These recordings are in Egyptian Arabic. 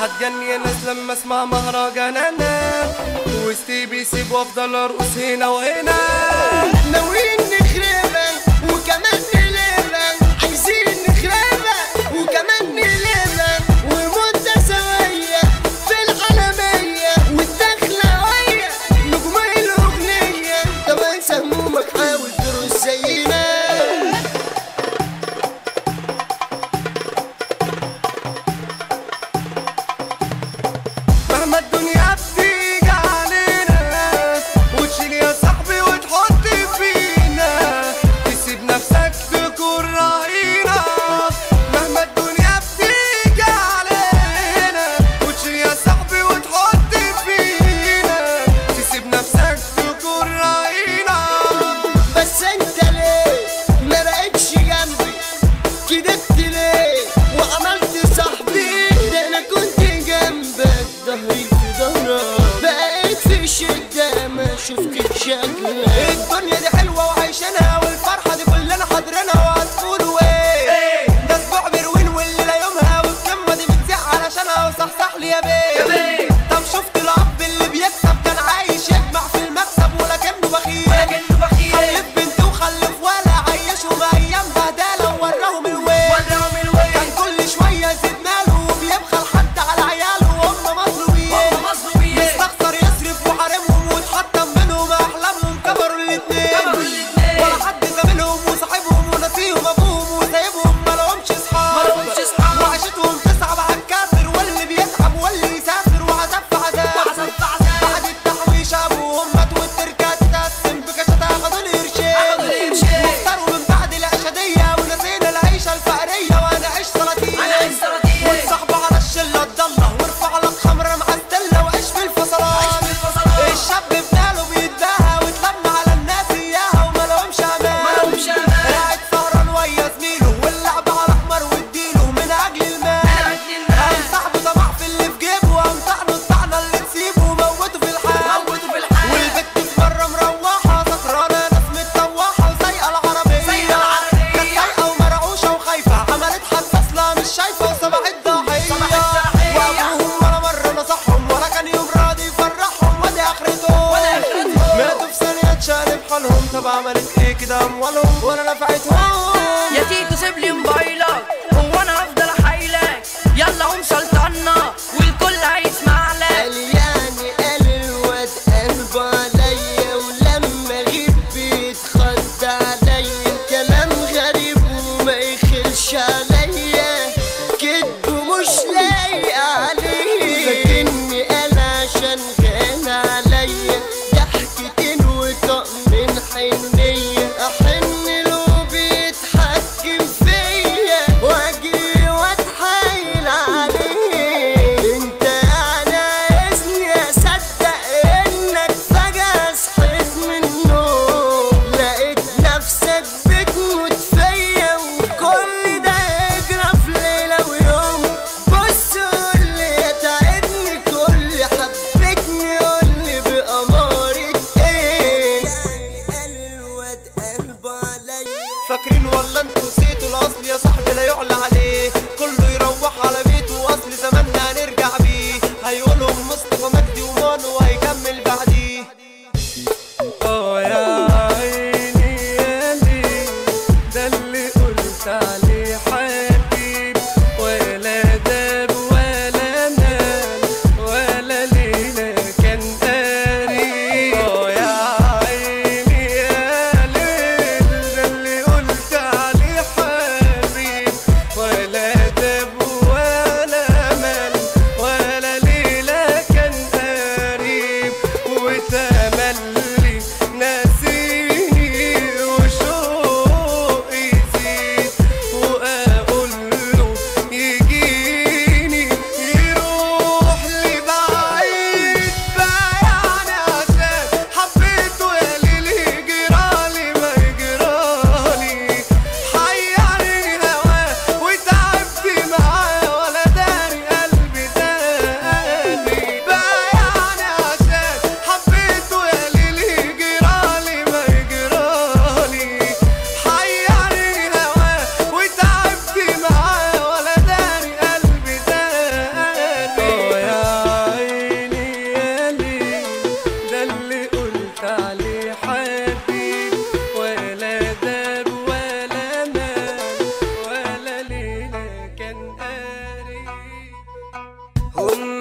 هتجني الناس لما اسمع مهرجاننا وسطي بيسيب وافضل ارقص هنا وهنا ناويين نخربها وكمان نلمها عايزين نخربها وكمان نلمها ومدة سوية في العالمية والدخلة ويا نجوم الأغنية طب انسى همومك حاول ترقص زينا مهما الدنيا بتيجي علينا وتشيل يا صاحبي وتحط فينا تسيب نفسك تكون رهينة مهما الدنيا بتيجي علينا وتشيل يا صاحبي وتحط فينا تسيب نفسك تكون رهينة بس انت ليه ما بقتش جنبي كدبت ليه وعملت صاحبي ده انا كنت جنبك ظهري في ظهرك بقيت في شدة ما شفتش شكلك الدنيا دي حلوة وعايشينها والفرحة دي كلنا حاضرينها وهتقولوا ايه ده اسبوع بروين والليلة يومها والكلمة دي بتزيح علشانها وصحصح لي يا بيه طب شفت الاب اللي بيكسب كان عايش يجمع في المكسب ولكنه بخيل ولكنه بخيل خلف بنت وخلف ولا عيشهم ايام بهدلة ووراهم الويل وراهم الويل كان كل شوية يزيد ماله وبيبخل حتى على عياله وهم مظلومين هم مظلومين مستخسر يصرف وحارمهم واتحطم منهم احلامهم كبروا الاتنين ولا حد زميلهم وصاحبهم ونسيهم ابوهم وسايبهم ما لهمش اصحاب وعيشتهم تصعب على الكافر واللي بيتعب واللي يسافر وعذاب في عذاب بعد التحويشة ابوهم مات والتركة تتقسم بكشتها خدوا القرشين واختاروا من بعد العشدية ونسينا العيشة الفقرية وانا عيش سلاطين والصحب على الشلة الضلة وارفع لك خمرة مع الدلة وعيش في الفصلات الشاب بباله بيتباهى واتلم على الناس اياها وما لهمش امان قاعد سهران ويا زميله واللعب على احمر واديله من اجل المال قام صاحبه طمع في اللي في جيبه قام طعنه الطعنه اللي تسيبه وموته في الحال والبت في مره مروحه سكرانه ناس متطوحه وسايقه العربيه كانت سايقه ومرعوشه وخايفه عملت حادثه اصلا مش شايفه وسبقت ضحيه وابوهم ولا مره نصحهم ولا كان يوم راضي يفرحهم ودي اخرتهم ماتوا في ثانيه اتشقلب حالهم طب عملت ايه كده اموالهم ولا نفعتهم يا تيتو سيب لي موبايلك هو انا هفضل احايلك يلا قوم سلطنا والكل هيسمع لك قال يعني قال الواد قلبه عليا ولما غيب بيتخض عليا كلام غريب وما يخلش عليا كدبه مش لايق عليه فاكرني قال عشان غان عليا ضحكتين وطقم حنية احن له بيتحكم فيا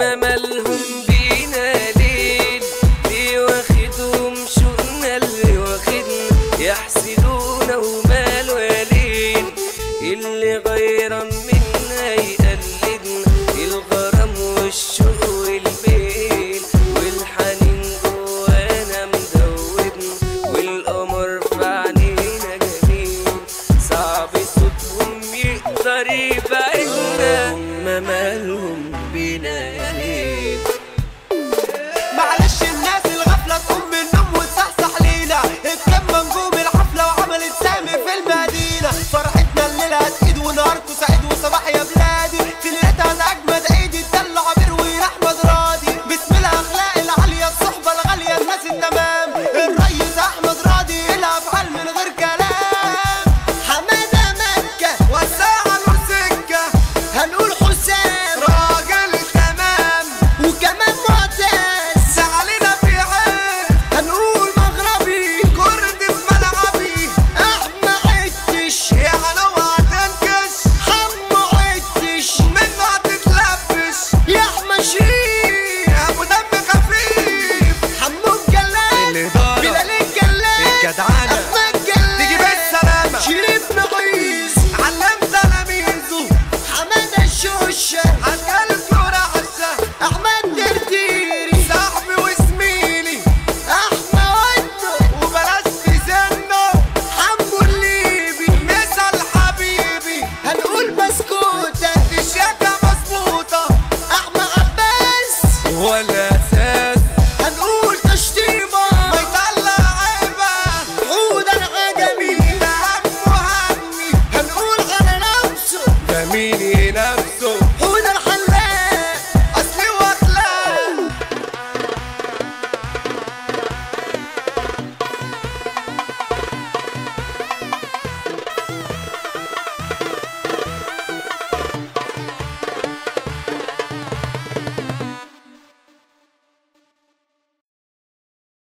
مالهم